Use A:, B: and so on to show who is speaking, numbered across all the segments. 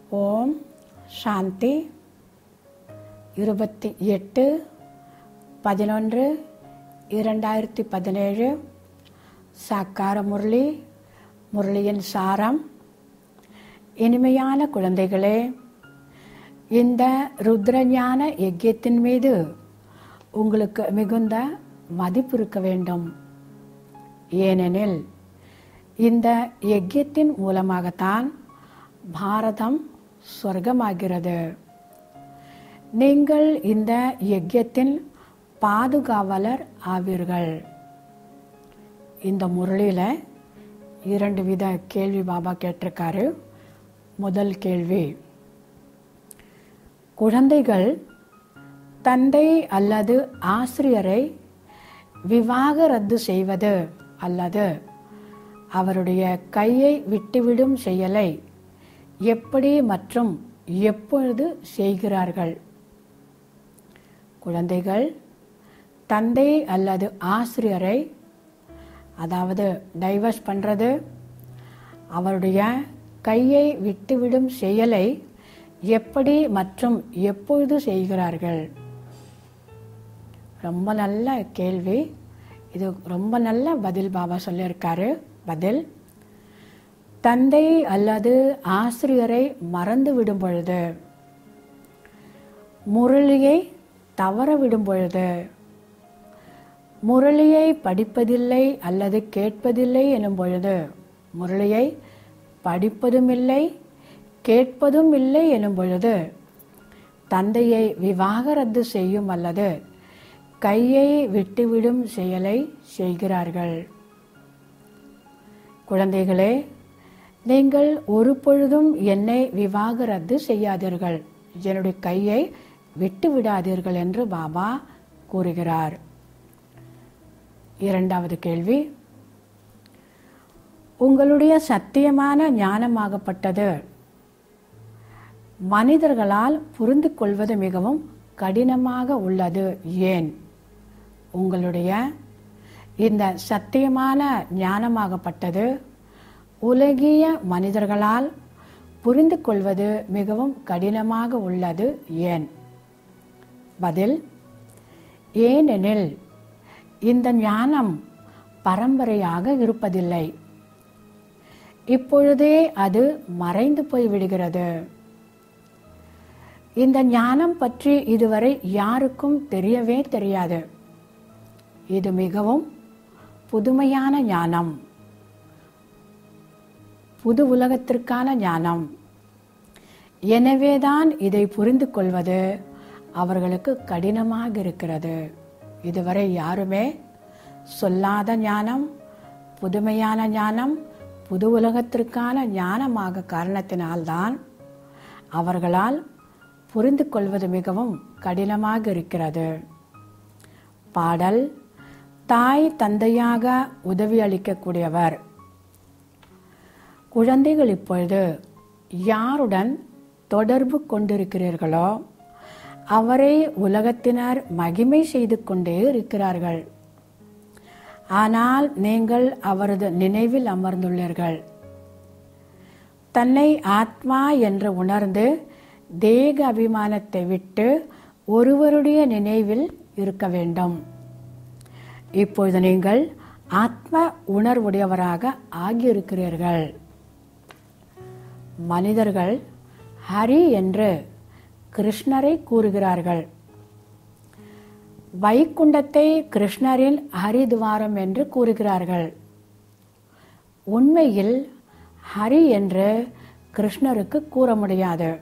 A: ஓம் சாந்தி இருபத்தி எட்டு பதினொன்று இரண்டாயிரத்தி பதினேழு சாக்கார முரளி முரளியின் சாரம் இனிமையான குழந்தைகளே இந்த ருத்ரஞான யஜ்யத்தின் மீது உங்களுக்கு மிகுந்த மதிப்பு இருக்க வேண்டும் ஏனெனில் இந்த யஜ்யத்தின் மூலமாகத்தான் பாரதம் சொர்க்கமாகிறது நீங்கள் இந்த யஜ்யத்தின் பாதுகாவலர் ஆவீர்கள் இந்த முரளியில் இரண்டு வித கேள்வி பாபா கேட்டிருக்காரு முதல் கேள்வி குழந்தைகள் தந்தை அல்லது ஆசிரியரை விவாகரத்து செய்வது அல்லது அவருடைய கையை விட்டுவிடும் செயலை எப்படி மற்றும் எப்பொழுது செய்கிறார்கள் குழந்தைகள் தந்தை அல்லது ஆசிரியரை அதாவது டைவர்ஸ் பண்ணுறது அவருடைய கையை விட்டுவிடும் செயலை எப்படி மற்றும் எப்பொழுது செய்கிறார்கள் ரொம்ப நல்ல கேள்வி இது ரொம்ப நல்ல பதில் பாபா சொல்லியிருக்காரு பதில் தந்தை அல்லது ஆசிரியரை மறந்து விடும் பொழுது முரளியை தவற விடும் பொழுது முரளியை படிப்பதில்லை அல்லது கேட்பதில்லை எனும் பொழுது முரளியை படிப்பதும் இல்லை கேட்பதும் இல்லை எனும் பொழுது தந்தையை விவாகரத்து செய்யும் அல்லது கையை விட்டுவிடும் செயலை செய்கிறார்கள் குழந்தைகளே நீங்கள் ஒரு பொழுதும் என்னை விவாகரத்து செய்யாதீர்கள் என்னுடைய கையை விட்டு விடாதீர்கள் என்று பாபா கூறுகிறார் இரண்டாவது கேள்வி உங்களுடைய சத்தியமான ஞானமாகப்பட்டது மனிதர்களால் புரிந்து கொள்வது மிகவும் கடினமாக உள்ளது ஏன் உங்களுடைய இந்த சத்தியமான ஞானமாகப்பட்டது உலகிய மனிதர்களால் புரிந்து கொள்வது மிகவும் கடினமாக உள்ளது ஏன் பதில் ஏனெனில் இந்த ஞானம் பரம்பரையாக இருப்பதில்லை இப்பொழுதே அது மறைந்து போய் விடுகிறது இந்த ஞானம் பற்றி இதுவரை யாருக்கும் தெரியவே தெரியாது இது மிகவும் புதுமையான ஞானம் புது உலகத்திற்கான ஞானம் எனவேதான் இதை புரிந்து கொள்வது அவர்களுக்கு கடினமாக இருக்கிறது இதுவரை யாருமே சொல்லாத ஞானம் புதுமையான ஞானம் புது உலகத்திற்கான ஞானமாக காரணத்தினால்தான் அவர்களால் புரிந்து கொள்வது மிகவும் கடினமாக இருக்கிறது பாடல் தாய் தந்தையாக உதவி அளிக்கக்கூடியவர் குழந்தைகள் இப்பொழுது யாருடன் தொடர்பு கொண்டிருக்கிறீர்களோ அவரை உலகத்தினர் மகிமை செய்து கொண்டே இருக்கிறார்கள் ஆனால் நீங்கள் அவரது நினைவில் அமர்ந்துள்ளீர்கள் தன்னை ஆத்மா என்று உணர்ந்து தேக அபிமானத்தை விட்டு ஒருவருடைய நினைவில் இருக்க வேண்டும் இப்பொழுது நீங்கள் ஆத்ம உணர்வுடையவராக ஆகியிருக்கிறீர்கள் மனிதர்கள் ஹரி என்று கிருஷ்ணரை கூறுகிறார்கள் வைகுண்டத்தை கிருஷ்ணரின் ஹரிதுவாரம் என்று கூறுகிறார்கள் உண்மையில் ஹரி என்று கிருஷ்ணருக்கு கூற முடியாது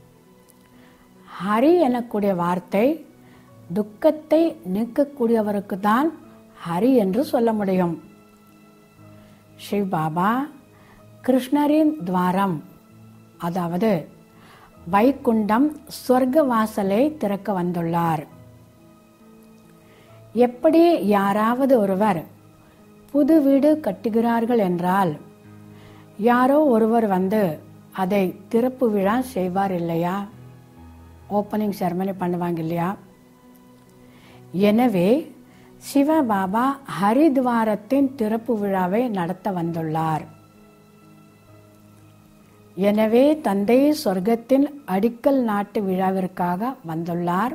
A: ஹரி எனக்கூடிய வார்த்தை துக்கத்தை நீக்கக்கூடியவருக்கு தான் ஹரி என்று சொல்ல முடியும் சிவ் பாபா கிருஷ்ணரின் துவாரம் அதாவது வைகுண்டம் சொர்க்க வாசலை திறக்க வந்துள்ளார் எப்படி யாராவது ஒருவர் புது வீடு கட்டுகிறார்கள் என்றால் யாரோ ஒருவர் வந்து அதை திறப்பு விழா செய்வார் இல்லையா ஓப்பனிங் செரமனி பண்ணுவாங்க இல்லையா எனவே சிவபாபா ஹரித்வாரத்தின் திறப்பு விழாவை நடத்த வந்துள்ளார் எனவே தந்தை சொர்க்கத்தின் அடிக்கல் நாட்டு விழாவிற்காக வந்துள்ளார்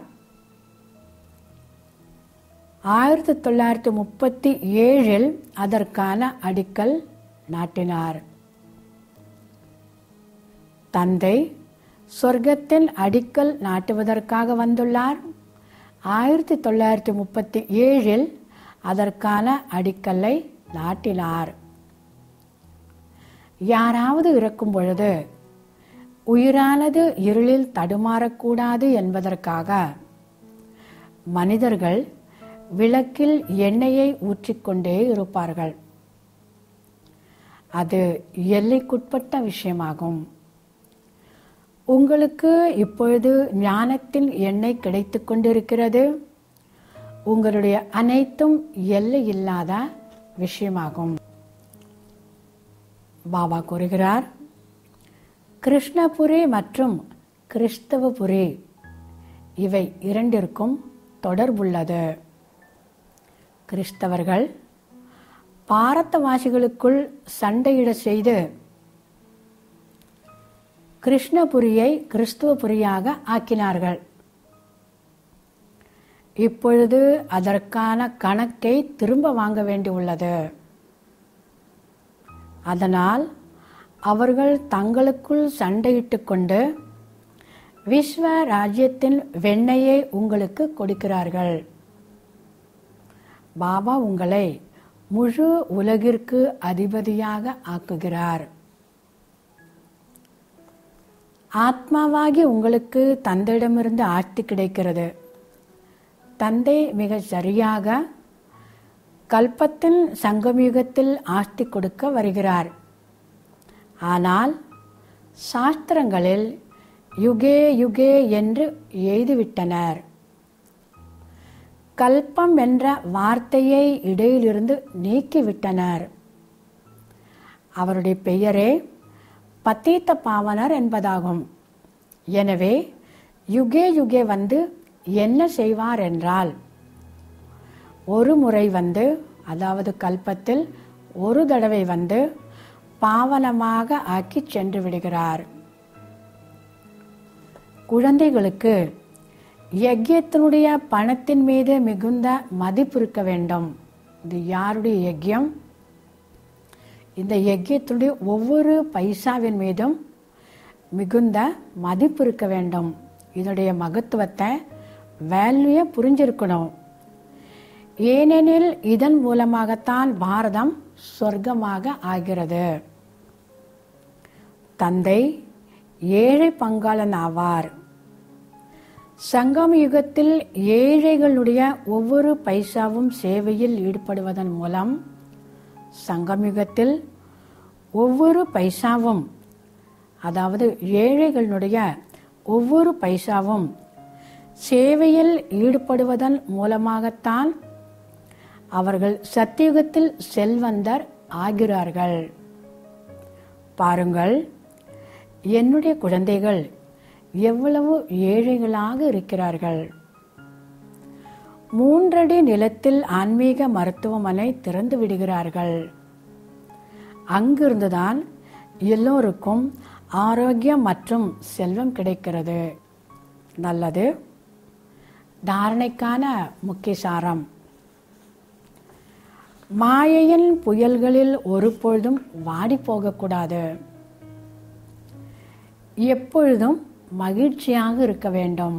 A: ஆயிரத்தி தொள்ளாயிரத்தி முப்பத்தி ஏழில் அதற்கான அடிக்கல் நாட்டினார் தந்தை சொர்க்கத்தின் அடிக்கல் நாட்டுவதற்காக வந்துள்ளார் ஆயிரத்தி தொள்ளாயிரத்தி முப்பத்தி ஏழில் அதற்கான அடிக்கல்லை நாட்டினார் யாராவது இறக்கும் பொழுது உயிரானது இருளில் தடுமாறக்கூடாது என்பதற்காக மனிதர்கள் விளக்கில் எண்ணெயை ஊற்றிக்கொண்டே இருப்பார்கள் அது எல்லைக்குட்பட்ட விஷயமாகும் உங்களுக்கு இப்பொழுது ஞானத்தின் எண்ணெய் கிடைத்து கொண்டிருக்கிறது உங்களுடைய அனைத்தும் எல்லை இல்லாத விஷயமாகும் பாபா கூறுகிறார் கிருஷ்ணபுரி மற்றும் கிறிஸ்தவபுரி இவை இரண்டிற்கும் தொடர்புள்ளது கிறிஸ்தவர்கள் பாரத்தவாசிகளுக்குள் சண்டையிட செய்து கிருஷ்ணபுரியை கிறிஸ்துவபுரியாக ஆக்கினார்கள் இப்பொழுது அதற்கான கணக்கை திரும்ப வாங்க வேண்டியுள்ளது அதனால் அவர்கள் தங்களுக்குள் சண்டையிட்டு கொண்டு விஸ்வ ராஜ்யத்தின் வெண்ணையை உங்களுக்கு கொடுக்கிறார்கள் பாபா உங்களை முழு உலகிற்கு அதிபதியாக ஆக்குகிறார் ஆத்மாவாகி உங்களுக்கு தந்தையிடமிருந்து ஆட்சி கிடைக்கிறது தந்தை மிக சரியாக கல்பத்தின் சங்கமயுகத்தில் ஆஸ்தி கொடுக்க வருகிறார் ஆனால் சாஸ்திரங்களில் யுகே யுகே என்று எழுதிவிட்டனர் கல்பம் என்ற வார்த்தையை இடையிலிருந்து நீக்கிவிட்டனர் அவருடைய பெயரே பத்தீத்த பாவனர் என்பதாகும் எனவே யுகே யுகே வந்து என்ன செய்வார் என்றால் ஒரு முறை வந்து அதாவது கல்பத்தில் ஒரு தடவை வந்து பாவனமாக ஆக்கி சென்று விடுகிறார் குழந்தைகளுக்கு யஜ்யத்தினுடைய பணத்தின் மீது மிகுந்த மதிப்பு இருக்க வேண்டும் இது யாருடைய யஜ்யம் இந்த யஜ்யத்துடைய ஒவ்வொரு பைசாவின் மீதும் மிகுந்த மதிப்பு இருக்க வேண்டும் இதனுடைய மகத்துவத்தை வேல்யூயை புரிஞ்சிருக்கணும் ஏனெனில் இதன் மூலமாகத்தான் பாரதம் சொர்க்கமாக ஆகிறது தந்தை ஏழை பங்காளன் ஆவார் சங்கம் யுகத்தில் ஏழைகளுடைய ஒவ்வொரு பைசாவும் சேவையில் ஈடுபடுவதன் மூலம் சங்கம் யுகத்தில் ஒவ்வொரு பைசாவும் அதாவது ஏழைகளுடைய ஒவ்வொரு பைசாவும் சேவையில் ஈடுபடுவதன் மூலமாகத்தான் அவர்கள் சத்தியுகத்தில் செல்வந்தர் ஆகிறார்கள் பாருங்கள் என்னுடைய குழந்தைகள் எவ்வளவு ஏழைகளாக இருக்கிறார்கள் மூன்றடி நிலத்தில் ஆன்மீக மருத்துவமனை திறந்து விடுகிறார்கள் அங்கிருந்துதான் எல்லோருக்கும் ஆரோக்கியம் மற்றும் செல்வம் கிடைக்கிறது நல்லது தாரணைக்கான முக்கிய சாரம் மாயையின் புயல்களில் ஒரு பொழுதும் வாடி போகக்கூடாது எப்பொழுதும் மகிழ்ச்சியாக இருக்க வேண்டும்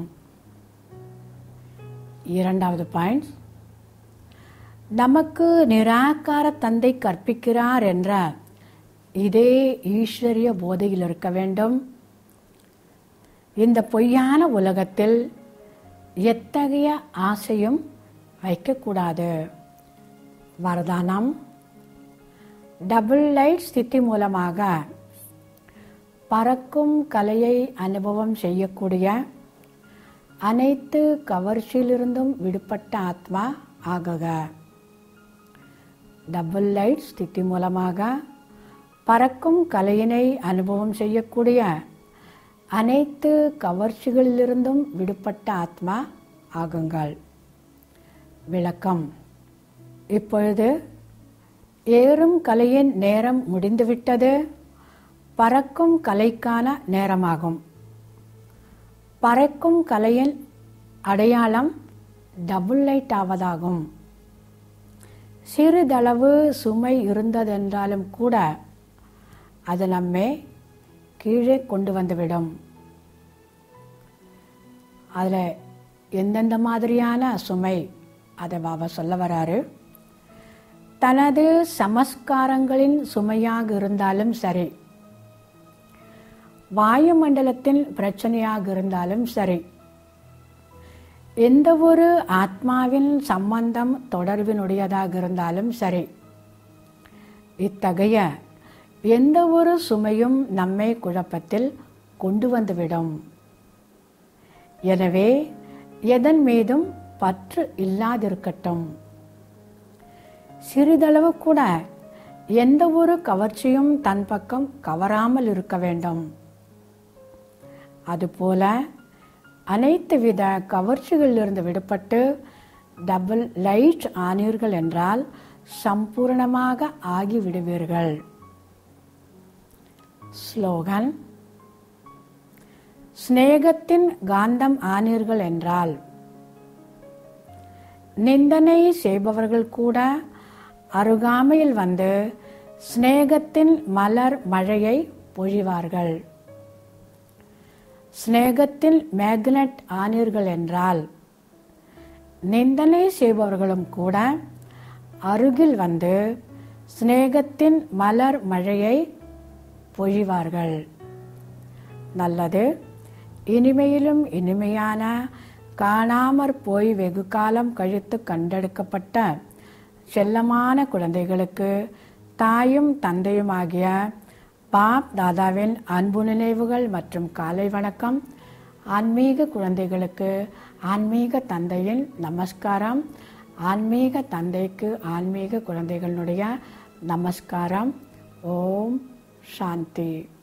A: இரண்டாவது பாயிண்ட் நமக்கு நிராகார தந்தை கற்பிக்கிறார் என்ற இதே ஈஸ்வரிய போதையில் இருக்க வேண்டும் இந்த பொய்யான உலகத்தில் எத்தகைய ஆசையும் வைக்கக்கூடாது வரதானம் டபுள் லைட் ஸ்திதி மூலமாக பறக்கும் கலையை அனுபவம் செய்யக்கூடிய அனைத்து கவர்ச்சியிலிருந்தும் விடுபட்ட ஆத்மா ஆகுக டபுள் லைட் ஸ்திதி மூலமாக பறக்கும் கலையினை அனுபவம் செய்யக்கூடிய அனைத்து கவர்ச்சிகளிலிருந்தும் விடுபட்ட ஆத்மா ஆகுங்கள் விளக்கம் இப்பொழுது ஏறும் கலையின் நேரம் முடிந்துவிட்டது பறக்கும் கலைக்கான நேரமாகும் பறக்கும் கலையின் அடையாளம் டபுள் லைட் ஆவதாகும் சிறிதளவு சுமை இருந்ததென்றாலும் கூட அது நம்மை கீழே கொண்டு வந்துவிடும் அதில் எந்தெந்த மாதிரியான சுமை அதை பாபா சொல்ல வராரு தனது சமஸ்காரங்களின் சுமையாக இருந்தாலும் சரி வாயுமண்டலத்தின் பிரச்சனையாக இருந்தாலும் சரி எந்த ஒரு ஆத்மாவின் சம்பந்தம் தொடர்பினுடையதாக இருந்தாலும் சரி இத்தகைய எந்த ஒரு சுமையும் நம்மை குழப்பத்தில் கொண்டு வந்துவிடும் எனவே எதன் மீதும் பற்று இல்லாதிருக்கட்டும் சிறிதளவு கூட எந்த ஒரு கவர்ச்சியும் தன் பக்கம் கவராமல் இருக்க வேண்டும் அதுபோல அனைத்து வித கவர்ச்சிகளிலிருந்து விடுபட்டு டபுள் லைட் ஆனீர்கள் என்றால் சம்பூர்ணமாக ஆகிவிடுவீர்கள் ஸ்லோகன் சிநேகத்தின் காந்தம் ஆனீர்கள் என்றால் நிந்தனை செய்பவர்கள் கூட அருகாமையில் வந்து சிநேகத்தின் மலர் மழையை பொழிவார்கள் சிநேகத்தில் மேக்னட் ஆனீர்கள் என்றால் நிந்தனை செய்பவர்களும் கூட அருகில் வந்து சிநேகத்தின் மலர் மழையை பொழிவார்கள் நல்லது இனிமையிலும் இனிமையான காணாமற் போய் வெகு காலம் கழித்து கண்டெடுக்கப்பட்ட செல்லமான குழந்தைகளுக்கு தாயும் தந்தையுமாகிய பாப் தாதாவின் அன்பு நினைவுகள் மற்றும் காலை வணக்கம் ஆன்மீக குழந்தைகளுக்கு ஆன்மீக தந்தையின் நமஸ்காரம் ஆன்மீக தந்தைக்கு ஆன்மீக குழந்தைகளுடைய நமஸ்காரம் ஓம் சாந்தி